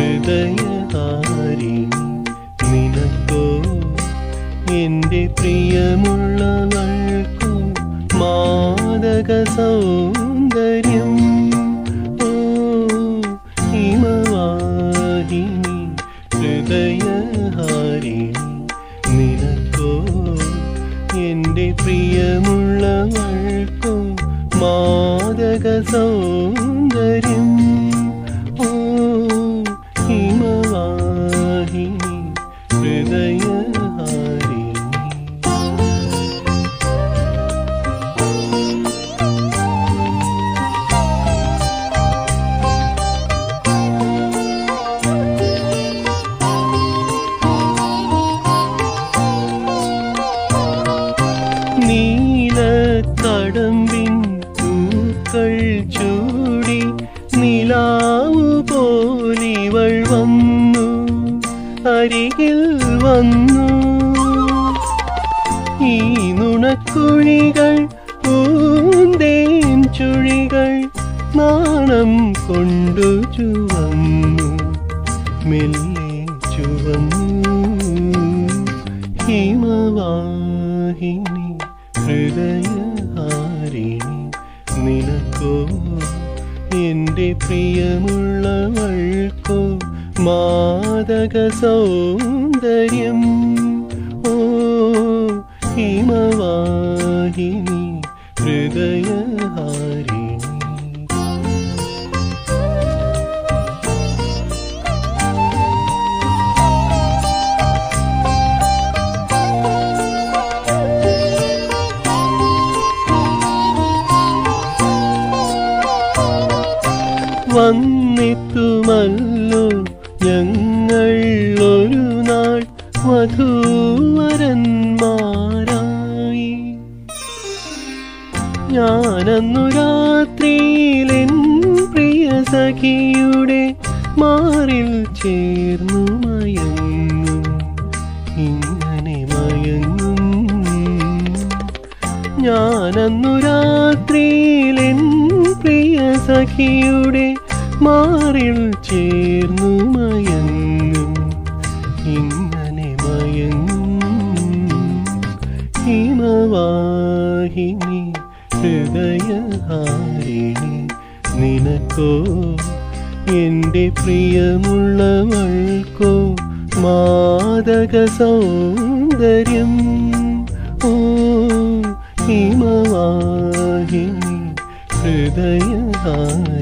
ഹൃദയഹാരിണി നിനക്കോ എൻ്റെ പ്രിയമുള്ളവൾക്കോ മാദക സൗന്ദര്യം ഓ ഹിമവാഹിനി ഹൃദയഹാരിണി നിനക്കോ എൻ്റെ പ്രിയമുള്ളവൾക്കോ മാദക സൗന്ദര്യം ഓ ഹിമവാഹിനി ഹൃദയഹാരിണി നീലക്കടമ്പിൻ പൂക്കൾ ചൂടി നിലാവു പോലിവൾ വന്നു അരികിൽ വന്നു ഈ നുണക്കുഴികൾ പൂന്തേൻ ചുഴികൾ നാണം കൊണ്ടു ചുവന്നു മെല്ലെ ചുവന്നു ഹിമവാഹിനി ഹൃദയഹാരിണി നിനക്കോ എൻ്റെ പ്രിയമുള്ളവൾക്കോ മാദക സൗന്ദര്യം ഓ ഹിമവാഹിനി ഹൃദയഹാരിണി വന്നെത്തുമല്ലോ ഞങ്ങൾ ഒരു നാൾ വധൂവരന്മാരായി ഞാനന്നു രാത്രിയിലെൻ പ്രിയ സഖിയുടെ മാറിൽ ചേർന്നു മയങ്ങും ഇങ്ങനെ മയങ്ങും ഞാനന്നു രാത്രിയിലെൻ പ്രിയ സഖിയുടെ മാറിൽ ചേർന്നു മയങ്ങും ഇങ്ങനെ മയങ്ങും ഹിമവാഹിനി ഹൃദയഹാരിണി നിനക്കോ എൻ്റെ പ്രിയമുള്ളവൾക്കോ മാദക സൗന്ദര്യം ഓ ഹിമവാഹിനി ഹൃദയഹാരിണി